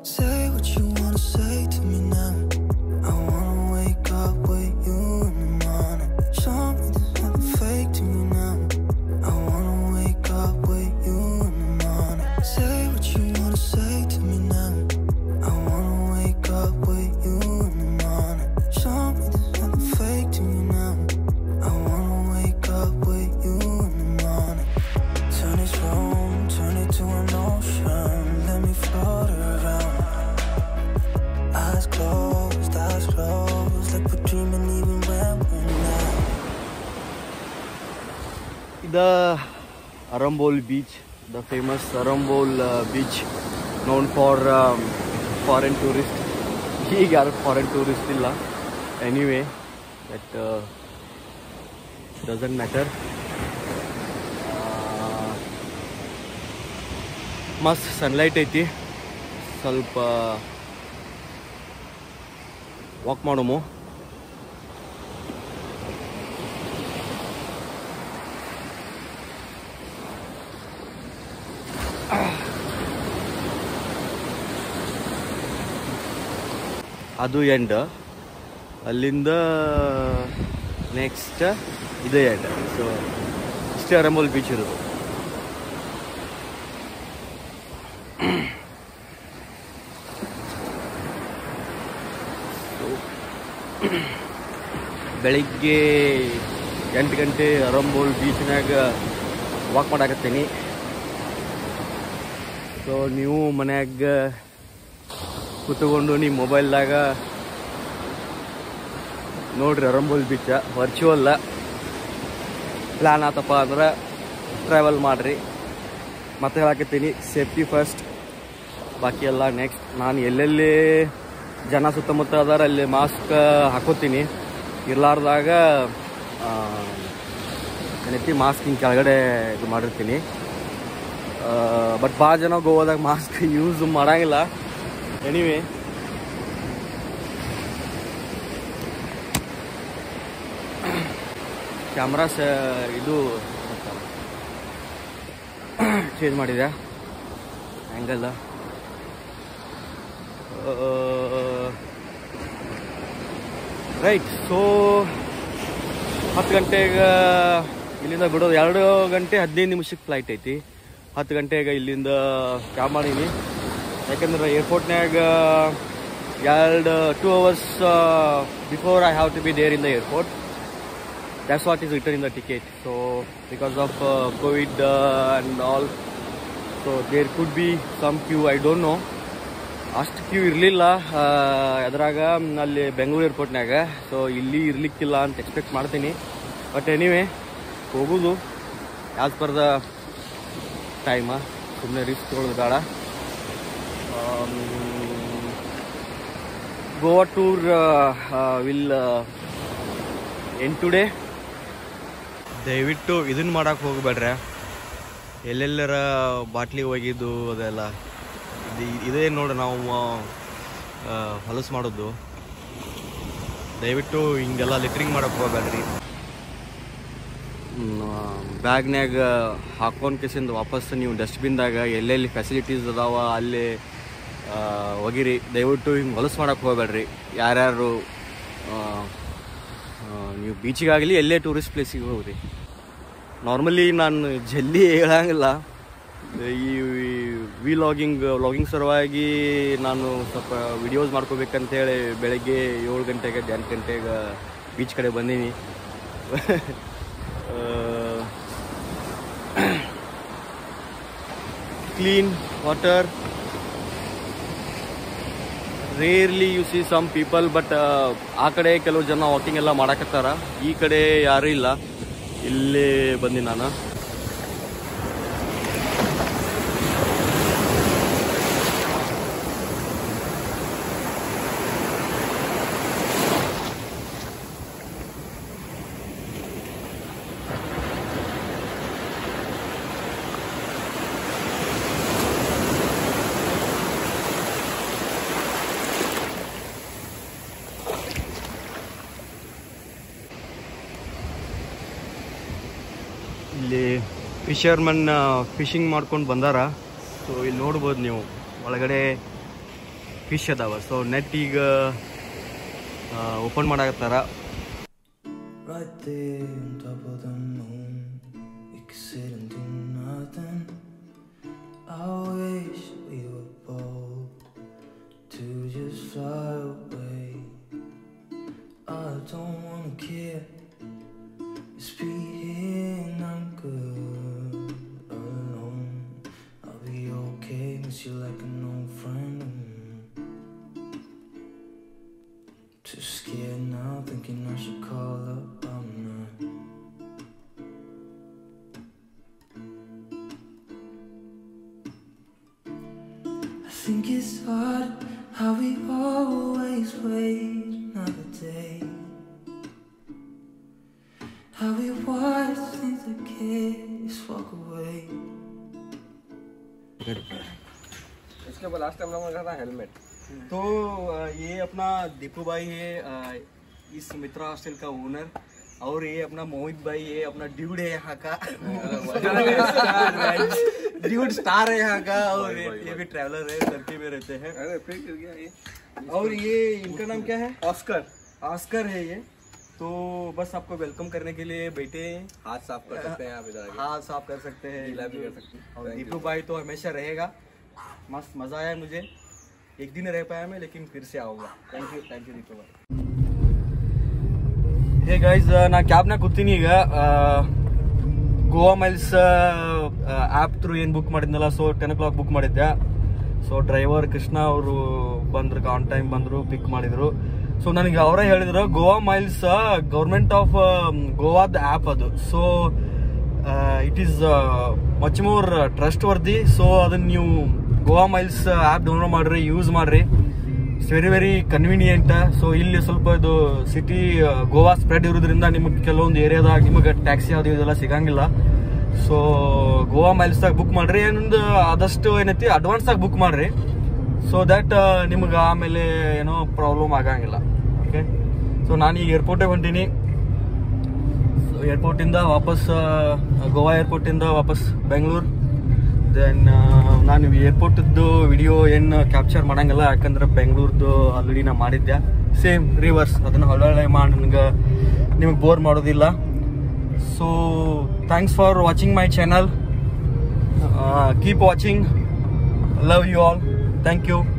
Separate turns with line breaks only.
Say what you wanna say to me now. I wanna wake up with you in the morning. Show me there's nothing fake to you now. I wanna wake up with you in the morning. Say what you wanna say to me now. I wanna wake up with you in the morning. Show me there's nothing fake to you now. I wanna wake up with you in the morning. Turn this room, turn it to an ocean. Let me float around. Eyes closed, eyes closed, like we're dreaming even when we're not.
The Arambol beach, the famous Arambol uh, beach, known for um, foreign tourists. ಈಗ ಯಾರು foreign tourist ಇಲ್ಲ anyway that doesn't matter ಮಸ್ತ್ sunlight ಐತಿ ಸ್ವಲ್ಪ walk ಮಾಡೋಮು ಅದು end ಅಲ್ಲಿಂದ next ಇದೇ end so ಇಷ್ಟೇ ಅರಂಬೋಲ್ ಬೀಚ್ ಇರೋದು ಬೆಳಿಗ್ಗೆ ಎಂಟು ಗಂಟೆ ಅರಂಬೋಲ್ ಬೀಚ್ನಾಗ ವಾಕ್ ಮಾಡಾಕತ್ತೀನಿ ಸೊ ನೀವು ಮನ್ಯಾಗ ಕೂತ್ಕೊಂಡು ನಿಮ್ಮ ಮೊಬೈಲ್ದಾಗ ನೋಡ್ರಿ ಅರಂಬೋಲ್ ಬೀಚ ವರ್ಚುವಲ್ಲ ಪ್ಲ್ಯಾನ್ ಆತಪ್ಪ ಅಂದ್ರೆ ಟ್ರಾವೆಲ್ ಮಾಡಿರಿ ಮತ್ತೆ ಹೇಳಕತ್ತೀನಿ ಸೇಫ್ಟಿ ಫಸ್ಟ್ ಬಾಕಿ ಎಲ್ಲ ನೆಕ್ಸ್ಟ್ ನಾನು ಎಲ್ಲೆಲ್ಲಿ ಜನ ಸುತ್ತಮುತ್ತ ಅದಾರ ಅಲ್ಲಿ ಮಾಸ್ಕ್ ಹಾಕೋತೀನಿ ಇರ್ಲಾರ್ದಾಗ ಏನೈತಿ ಮಾಸ್ಕ್ ಹಿಂಗೆ ಕೆಳಗಡೆ ಇದು ಮಾಡಿರ್ತೀನಿ ಬಟ್ ಭಾಳ ಜನ ಗೋವಾದಾಗ ಮಾಸ್ಕ್ ಯೂಸ್ ಮಾಡಂಗಿಲ್ಲ ಎನಿವೆ ಕ್ಯಾಮ್ರಾ ಸ ಇದು ಚೇಂಜ್ ಮಾಡಿದೆ ಆ್ಯಂಗಲ್ ರೈಟ್ ಸೊ ಹತ್ತು ಗಂಟೆಗೆ ಇಲ್ಲಿಂದ ಬಿಡೋದು ಎರಡು ಗಂಟೆ ಹದಿನೈದು ನಿಮಿಷಕ್ಕೆ ಫ್ಲೈಟ್ ಐತಿ ಹತ್ತು ಗಂಟೆಗೆ ಇಲ್ಲಿಂದ ಕ್ಯಾಬ್ ಮಾಡೀನಿ ಯಾಕಂದ್ರೆ ಏರ್ಪೋರ್ಟ್ನಾಗ ಎರಡು two hours before I have to be there in the airport that's what is written in the ticket so because of uh, covid uh, and all so there could be some queue i don't know ಅಷ್ಟು queue ಇರಲಿಲ್ಲ ಅದ್ರಾಗ ಅಲ್ಲಿ Bengaluru ಏರ್ಪೋರ್ಟ್ನಾಗ so ಇಲ್ಲಿ ಇರ್ಲಿಕ್ಕಿಲ್ಲ ಅಂತ expect ಮಾಡ್ತೀನಿ but anyway ಹೋಗೋದು as per the time ಸುಮ್ಮನೆ risk ತೊಗೊಳ್ಳೋದು ಬೇಡ Goa tour will end today ದಯವಿಟ್ಟು ಇದನ್ನ ಮಾಡಕ್ಕೆ ಹೋಗ್ಬೇಡ್ರೆ ಎಲ್ಲೆಲ್ಲರ ಬಾಟ್ಲಿ ಒಗಿದು ಅದೆಲ್ಲ ಇದು ಇದೇ ನೋಡಿ ನಾವು ಆ, ಹೊಲಸು ಮಾಡೋದು ದಯವಿಟ್ಟು ಹಿಂಗೆಲ್ಲ ಲಿಟ್ರಿಂಗ್ ಮಾಡಕ್ಕೆ ಹೋಗ್ಬೇಡ್ರಿ ಬ್ಯಾಗ್ನ್ಯಾಗ ಹಾಕೊಂಡ್ ಕಿಸಿಂದ ವಾಪಸ್ ನೀವು ಡಸ್ಟ್ಬಿನ್ದಾಗ ಎಲ್ಲೆಲ್ಲಿ ಫೆಸಿಲಿಟೀಸ್ ಅದಾವ ಅಲ್ಲಿ ಆ, ಒಗಿರಿ ದಯವಿಟ್ಟು ಹಿಂಗೆ ಹೊಲಸು ಮಾಡಕ್ಕೆ ಹೋಗ್ಬೇಡ್ರಿ ಯಾರ್ಯಾರು ಆ, ಆ, ನೀವು ಬೀಚಿಗಾಗಲಿ ಎಲ್ಲೇ ಟೂರಿಸ್ಟ್ ಪ್ಲೇಸಿಗೆ ಹೋಗ್ರಿ ನಾರ್ಮಲಿ ನಾನು ಜಲ್ದಿ ಹೇಳಂಗಿಲ್ಲ ಈ ವಿ ಲಾಗಿಂಗ್ ಲಾಗಿಂಗ್ ಸಲುವಾಗಿ ನಾನು ಸ್ವಲ್ಪ ವಿಡಿಯೋಸ್ ಮಾಡ್ಕೋಬೇಕಂತೇಳಿ ಬೆಳಗ್ಗೆ ಏಳು ಗಂಟೆಗೆ ಎಂಟು ಗಂಟೆಗೆ ಬೀಚ್ ಕಡೆ ಬಂದೀನಿ clean water rarely you see some people but ಆ ಕಡೆ ಕೆಲವು ಜನ ವಾಕಿಂಗ್ ಎಲ್ಲ ಮಾಡಕತ್ತಾರ ಈ ಕಡೆ ಯಾರೂ ಇಲ್ಲ ಇಲ್ಲೇ ಬಂದಿ ನಾನು ಇಲ್ಲಿ ಫಿಶರ್ಮನ್ ಫಿಶಿಂಗ್ ಮಾಡ್ಕೊಂಡು ಬಂದಾರ ಸೊ ಇಲ್ಲಿ ನೋಡ್ಬೋದು ನೀವು ಒಳಗಡೆ ಫಿಶ್ ಅದಾವ ಸೊ ನೆಟ್ ಈಗ ಓಪನ್ ಮಾಡಾಕತ್ತಾರ
Right there on top of the moon, we could sit and do nothing. I wish we were bold to just fly away. I don't wanna care, just be here and I'm good alone. I'll be okay, miss you like an old friend. Too scared now, thinking I should call up. I'm not. I think it's hard how we always wait another day. How we watch things that kids walk away.
इसके बाद last time लोगों ने कहा था helmet
तो अ, ये अपना दीपू भाई है अ, इस मित्रा हॉस्टल का ओनर और ये अपना मोहित भाई ये अपना ड्यूड है यहाँ का ड्यूड स्टार है यहाँ का और ये ये भी ट्रैवलर है टर्की में रहते हैं
अरे फिर गिर गया ये
और ये इनका नाम क्या है
ऑस्कर
आस्कर है ये तो बस आपको वेलकम करने के लिए बैठे हैं
हाथ साफ कर सकते हैं आप इधर आके
हाथ साफ कर सकते हैं
गीला भी कर सकते हैं
और
Thank you.
दीपू भाई तो हमेशा रहेगा मस्त मजा आया मुझे एक दिन रह पाया मैं लेकिन फिर से आऊंगा thank you thank you Deepu bhai hey guys ನಾ ಕ್ಯಾಬ್ನಾಗ ಕೂತೀನಿ ಈಗ ಗೋವಾ ಮೈಲ್ಸ್ ಆ್ಯಪ್ ಥ್ರೂ ಏನು ಬುಕ್ ಮಾಡಿದ್ನಲ್ಲ so ten o'clock book ಮಾಡಿದ್ದೆ ಸೊ ಡ್ರೈವರ್ ಕೃಷ್ಣ ಅವರು ಬಂದ್ರು ಆನ್ ಟೈಮ್ ಬಂದರು ಪಿಕ್ ಮಾಡಿದ್ರು ಸೊ ನನಗೆ ಅವರೇ ಹೇಳಿದ್ರು ಗೋವಾ ಮೈಲ್ಸ್ ಗೌರ್ಮೆಂಟ್ ಆಫ್ ಗೋವಾದ ಆ್ಯಪ್ ಅದು so it is much more trustworthy so ಅದನ್ನ ನೀವು ಗೋವಾ ಮೈಲ್ಸ್ ಆ್ಯಪ್ ಡೌನ್ಲೋಡ್ ಮಾಡ್ರಿ ಯೂಸ್ ಮಾಡ್ರಿ it's very very convenient so ಇಲ್ಲಿ ಸ್ವಲ್ಪ ಇದು ಸಿಟಿ ಗೋವಾ ಸ್ಪ್ರೆಡ್ ಇರೋದ್ರಿಂದ ನಿಮಗೆ ಕೆಲವೊಂದು ಏರಿಯಾದಾಗ ನಿಮಗೆ ಟ್ಯಾಕ್ಸಿ ಅದು ಇದೆಲ್ಲ ಸಿಗಂಗಿಲ್ಲ ಸೊ ಗೋವಾ ಮೈಲ್ಸ್ದಾಗ ಬುಕ್ ಮಾಡ್ರಿ ಏನೊಂದು ಆದಷ್ಟು ಏನೈತಿ ಅಡ್ವಾನ್ಸ್ ಆಗಿ ಬುಕ್ ಮಾಡ್ರಿ ಸೊ ದಟ್ ನಿಮ್ಗೆ ಆಮೇಲೆ ಏನೋ ಪ್ರಾಬ್ಲಮ್ ಆಗಂಗಿಲ್ಲ ಓಕೆ ಸೊ ನಾನು ಈಗ ಏರ್ಪೋರ್ಟಿಗೆ ಹೊಂಟೀನಿ ಏರ್ಪೋರ್ಟಿಂದ ವಾಪಸ್ ಆ, ಗೋವಾ ಏರ್ಪೋರ್ಟಿಂದ ವಾಪಸ್ ಬೆಂಗಳೂರು ದೆನ್ ನಾನು ಏರ್ಪೋರ್ಟ್ದು ವಿಡಿಯೋ ಏನು ಕ್ಯಾಪ್ಚರ್ ಮಾಡಂಗಿಲ್ಲ ಯಾಕಂದ್ರೆ ಬೆಂಗಳೂರ್ದು ಆಲ್ರೆಡಿ ನಾ ಮಾಡಿದ್ದೆ ಸೇಮ್ ರಿವರ್ಸ್ ಅದನ್ನು ಹೊಳ್ಳೆ ಮಾಡಿ ನನಗೆ ನಿಮಗೆ ಬೋರ್ ಮಾಡೋದಿಲ್ಲ so thanks for watching my channel keep watching love you all thank you